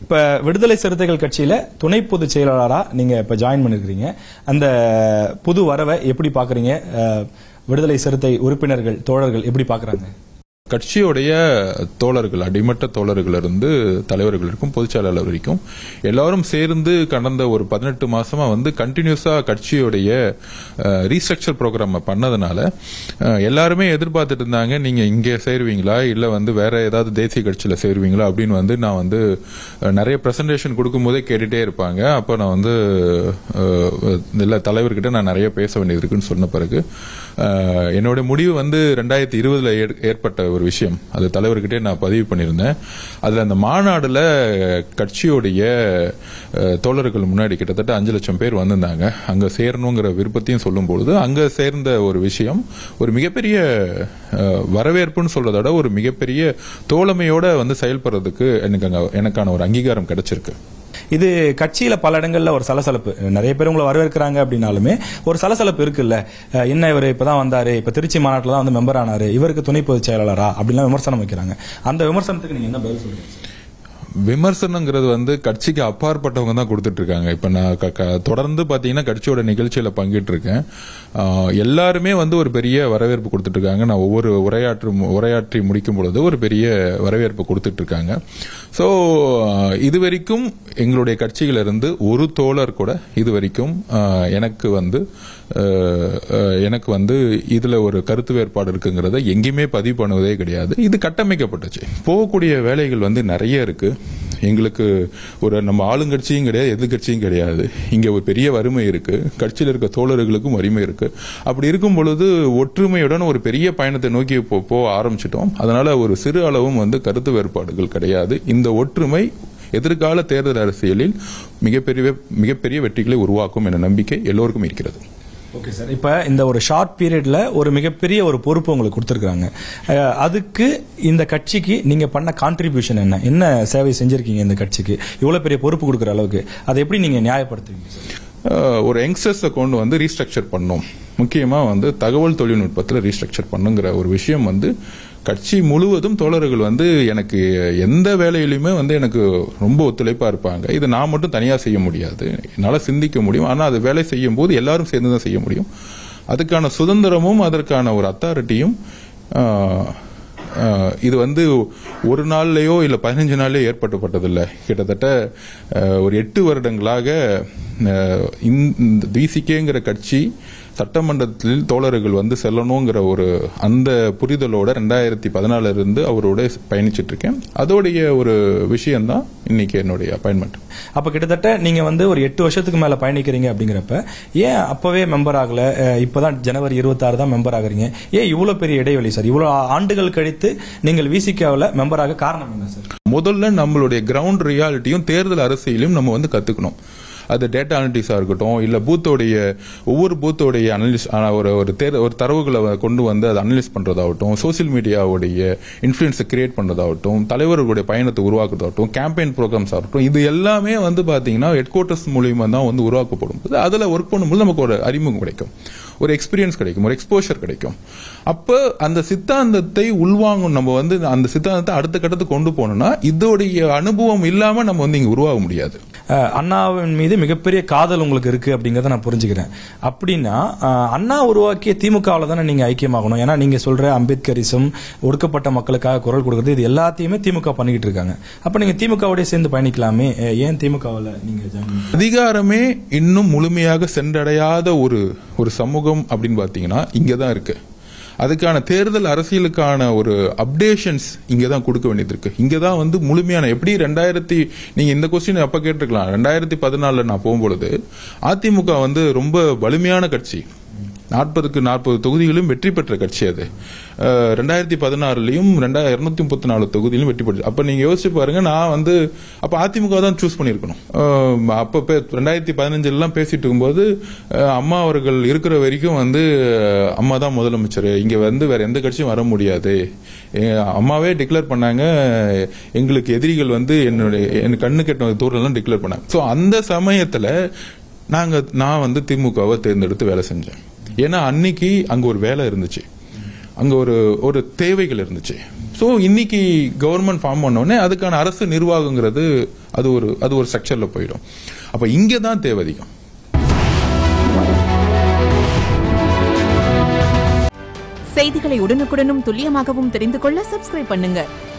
இப்ப விடுதலை சிறுத்தைகள் கட்சியில துணை பொதுச் செயலாளரா நீங்க இப்ப ஜாயின் பண்ணிருக்கீங்க அந்த புது வரவை எப்படி பாக்குறீங்க அஹ், விடுதலை சிறுத்தை உறுப்பினர்கள் தோழர்கள் எப்படி பாக்குறாங்க கட்சியுடைய தோழர்கள் அடிமட்ட தோழர்கள் இருந்து தலைவர்கள் இருக்கும் பொதுச் செயலாளர் வரைக்கும் எல்லாரும் சேர்ந்து கடந்த ஒரு பதினெட்டு மாசமா வந்து கண்டினியூஸா கட்சியுடைய ரீஸ்ட்ரக்சர் ப்ரோக்ராம் பண்ணதுனால அஹ், எல்லாருமே எதிர்பார்த்துட்டு இருந்தாங்க நீங்க இங்கே சேருவீங்களா இல்ல வந்து வேற ஏதாவது தேசிய கட்சியில சேருவீங்களா அப்படின்னு வந்து நான் வந்து அஹ், நிறைய பிரசன்டேஷன் கொடுக்கும் போதே கேட்டுட்டே இருப்பாங்க அப்ப நான் வந்து அஹ், இல்ல தலைவர்கிட்ட நான் நிறைய பேச வேண்டியது இருக்குன்னு சொன்ன பிறகு அஹ், என்னோட முடிவு வந்து ரெண்டாயிரத்தி இருபதுல ஏற்பட்ட ஒரு விஷயம் அது தலைவர்கிட்டே நான் பதிவு பண்ணியிருந்தேன் அதுல அந்த மாநாடுல கட்சியுடைய அஹ், தோழர்கள் முன்னாடி கிட்டத்தட்ட அஞ்சு லட்சம் பேர் வந்திருந்தாங்க அங்க சேரணுங்கிற விருப்பத்தையும் சொல்லும் பொழுது அங்க சேர்ந்த ஒரு விஷயம் ஒரு மிகப்பெரிய அஹ், வரவேற்புன்னு சொல்றதை விட ஒரு மிகப்பெரிய தோழமையோட வந்து செயல்படுறதுக்கு எனக்கு அங்க எனக்கான ஒரு அங்கீகாரம் கிடைச்சிருக்கு இது கட்சியில பல இடங்கள்ல ஒரு சலசலப்பு நிறைய பேர் உங்களை வரவேற்கிறாங்க அப்படின்னாலுமே ஒரு சலசலப்பு இருக்குல்ல அஹ், என்ன இவர் இப்பதான் வந்தாரு இப்ப திருச்சி மாநாட்டில் தான் வந்து மெம்பர் ஆனாரு இவருக்கு துணை பொதுச் செயலாளரா அப்படிலாம் விமர்சனம் வைக்கிறாங்க அந்த விமர்சனத்துக்கு நீங்க என்ன பதில் சொல்றீங்க விமர்சனங்கிறது வந்து கட்சிக்கு அப்பாற்பட்டவங்க தான் கொடுத்துட்டு இருக்காங்க இப்ப நான் க- க- தொடர்ந்து பாத்தீங்கன்னா கட்சியோட நிகழ்ச்சியில பங்கிட்டு இருக்கேன் ஆஹ் எல்லாருமே வந்து ஒரு பெரிய வரவேற்பு கொடுத்துட்டு இருக்காங்க நான் ஒவ்வொரு உரையாற்று உரையாற்றி முடிக்கும் பொழுது ஒரு பெரிய வரவேற்பு கொடுத்துட்டு இருக்காங்க சோ இது வரைக்கும் எங்களுடைய கட்சியில இருந்து ஒரு தோழர் கூட இது வரைக்கும் ஆஹ் எனக்கு வந்து ஆஹ் ஆஹ் எனக்கு வந்து இதுல ஒரு கருத்து வேறுபாடு இருக்குங்கிறத எங்கேயுமே பதிவு பண்ணுவதே கிடையாது இது கட்டமைக்கப்பட்டுச்சு போகக்கூடிய வேலைகள் வந்து நிறைய இருக்கு எங்களுக்கு ஒரு நம்ம ஆளுங்கட்சியும் கிடையாது எதிர்கட்சியும் கிடையாது இங்க ஒரு பெரிய வறுமை இருக்கு கட்சியில் இருக்க தோழர்களுக்கும் வறுமை இருக்கு அப்படி இருக்கும் பொழுது ஒற்றுமையுடன் ஒரு பெரிய பயணத்தை நோக்கி போ- போக ஆரம்பிச்சிட்டோம் அதனால ஒரு சிறு அளவும் வந்து கருத்து வேறுபாடுகள் கிடையாது இந்த ஒற்றுமை எதிர்கால தேர்தல் அரசியலில் மிகப்பெரிய மிகப்பெரிய வெற்றிகளை உருவாக்கும் என்ற நம்பிக்கை எல்லோருக்கும் இருக்கிறது ஓகே சார் இப்ப இந்த ஒரு ஷார்ட் பீரியட்ல ஒரு மிகப்பெரிய ஒரு பொறுப்பு உங்களுக்கு கொடுத்துருக்காங்க அஹ், அதுக்கு இந்த கட்சிக்கு நீங்க பண்ண கான்ட்ரிபியூஷன் என்ன என்ன சேவை செஞ்சிருக்கீங்க இந்த கட்சிக்கு இவ்வளவு பெரிய பொறுப்பு கொடுக்குற அளவுக்கு அதை எப்படி நீங்க நியாயப்படுத்துவீங்க சார் அஹ், ஒரு யங்ஸ்டர்ஸை கொண்டு வந்து ரீஸ்ட்ரக்சர் பண்ணோம் முக்கியமா வந்து தகவல் தொழில்நுட்பத்தில் ரீஸ்ட்ரக்சர் பண்ணுங்கிற ஒரு விஷயம் வந்து கட்சி முழுவதும் தோழர்கள் வந்து எனக்கு எந்த வேலையிலுமே வந்து எனக்கு ரொம்ப ஒத்துழைப்பா இருப்பாங்க இது நான் மட்டும் தனியா செய்ய முடியாது என்னால சிந்திக்க முடியும் ஆனா அது வேலை செய்யும் போது எல்லாரும் சேர்ந்து தான் செய்ய முடியும் அதுக்கான சுதந்திரமும் அதற்கான ஒரு அத்தாரிட்டியும் ஆஹ் இது வந்து ஒரு நாள்லயோ இல்ல பதினஞ்சு நாள்லயோ ஏற்பட்டுப்பட்டதில்லை கிட்டத்தட்ட ஆஹ் ஒரு எட்டு வருடங்களாக ஆஹ் இந்த விசிகேங்கிற கட்சி சட்டமன்றத்தில் தோழர்கள் வந்து செல்லணுங்கிற ஒரு அந்த புரிதலோட ரெண்டாயிரத்தி பதினாலுல இருந்து அவரோட பயணிச்சிட்டு இருக்கேன் அதோடைய ஒரு விஷயம்தான் இன்னைக்கு என்னுடைய அப்பாயின்மெண்ட் அப்ப கிட்டத்தட்ட நீங்க வந்து ஒரு எட்டு வருஷத்துக்கு மேல பயணிக்கிறீங்க அப்படிங்கிறப்ப ஏன் அப்பவே மெம்பர் ஆகல அஹ், இப்பதான் ஜனவரி 26 தான் மெம்பர் ஆகுறீங்க ஏன் இவ்வளவு பெரிய இடைவெளி சார் இவ்வளவு ஆண்டுகள் கழித்து நீங்கள் விசிகாவில் மெம்பர் ஆக காரணம் என்ன சார் முதல்ல நம்மளுடைய கிரவுண்ட் ரியாலிட்டியும் தேர்தல் அரசியலையும் நம்ம வந்து கத்துக்கணும் அது டேட்டா அனலிட்டிஸா இருக்கட்டும் இல்ல பூத்தோடைய ஒவ்வொரு பூத்தோடைய அனலிஸ் ஒரு ஒரு தேர் ஒரு தரவுகளை கொண்டு வந்து அதை அனலிஸ் பண்றதாகட்டும் சோசியல் மீடியாவுடைய இன்ஃபுளுன்ஸை கிரியேட் பண்றதாகட்டும் தலைவர்களுடைய பயணத்தை உருவாக்குறதாகட்டும் கேம்பெயின் ப்ரோக்ராம்ஸ் ஆகட்டும் இது எல்லாமே வந்து பாத்தீங்கன்னா ஹெட் குவார்ட்டர்ஸ் மூலியமா தான் வந்து உருவாக்கப்படும் போது அதுல ஒர்க் பண்ணும்போது நமக்கு ஒரு அறிமுகம் கிடைக்கும் ஒரு எக்ஸ்பீரியன்ஸ் கிடைக்கும் ஒரு எக்ஸ்போஷர் கிடைக்கும் அப்ப அந்த சித்தாந்தத்தை உள்வாங்கும் நம்ம வந்து அந்த சித்தாந்தத்தை அடுத்த கட்டத்துக்கு கொண்டு போனோம்னா இதோடைய அனுபவம் இல்லாம நம்ம வந்து இங்க உருவாக முடியாது அஹ், அண்ணாவின் மீது மிகப்பெரிய காதல் உங்களுக்கு இருக்கு அப்படிங்கறத நான் புரிஞ்சுக்கிறேன் அப்படின்னா அஹ், அண்ணா உருவாக்கிய திமுகவில் தானே நீங்க ஐக்கியமாகணும் ஏன்னா நீங்க சொல்ற அம்பேத்கரிசம் ஒடுக்கப்பட்ட மக்களுக்காக குரல் கொடுக்கறது இது எல்லாத்தையுமே திமுக பண்ணிக்கிட்டு இருக்காங்க அப்ப நீங்க திமுகவோட சேர்ந்து பயணிக்கலாமே அஹ், ஏன் திமுகவில் நீங்க join பண்ணீங்க? அதிகாரமே இன்னும் முழுமையாக சென்றடையாத ஒரு ஒரு சமூகம் அப்படின்னு பாத்தீங்கன்னா இங்கதான் இருக்கு அதுக்கான தேர்தல் அரசியலுக்கான ஒரு அப்டேஷன்ஸ் இங்க தான் கொடுக்க வேண்டியது இருக்கு இங்க தான் வந்து முழுமையான எப்படி ரெண்டாயிரத்தி நீங்க இந்த கொஸ்டின் அப்ப கேட்டிருக்கலாம் ரெண்டாயிரத்தி பதினாலுல நான் போகும்பொழுது அதிமுக வந்து ரொம்ப வலிமையான கட்சி நாற்பதுக்கு நாற்பது தொகுதிகளும் வெற்றி பெற்ற கட்சி அது அஹ், ரெண்டாயிரத்தி பதினாறுலயும் ரெண்டாயிரம் இருநூத்தி முப்பத்தி நாலு தொகுதியிலும் வெற்றி பெற்று அப்ப நீங்க யோசிச்சு பாருங்க நான் வந்து அப்ப அதிமுக தான் சூஸ் பண்ணிருக்கணும் அஹ், அப்ப பே- ரெண்டாயிரத்தி பதினஞ்சுல எல்லாம் பேசிட்டு இருக்கும்போது அஹ், அம்மா அவர்கள் இருக்கிற வரைக்கும் வந்து அஹ், அம்மா தான் முதலமைச்சர் இங்க வந்து வேற எந்த கட்சியும் வர முடியாது எ- அம்மாவே டிக்ளேர் பண்ணாங்க எங்களுக்கு எதிரிகள் வந்து என்னுடைய என் கண்ணு கெட்ட தூரம் டிக்ளேர் பண்ணாங்க சோ அந்த சமயத்துல நாங்க நான் வந்து திமுகவை தேர்ந்தெடுத்து வேலை செஞ்சேன் ஏன்னா அன்னைக்கு அங்க ஒரு வேலை இருந்துச்சு அங்க ஒரு ஒரு தேவைகள் இருந்துச்சு ஸோ இன்னைக்கு கவர்மெண்ட் ஃபார்ம் பண்ணோடனே அதுக்கான அரசு நிர்வாகங்கிறது அது ஒரு அது ஒரு ஸ்ட்ரக்சர்ல போயிடும் அப்ப இங்கே தான் தேவை அதிகம் செய்திகளை உடனுக்குடனும் துல்லியமாகவும் தெரிந்து கொள்ள சப்ஸ்கிரைப் பண்ணுங்க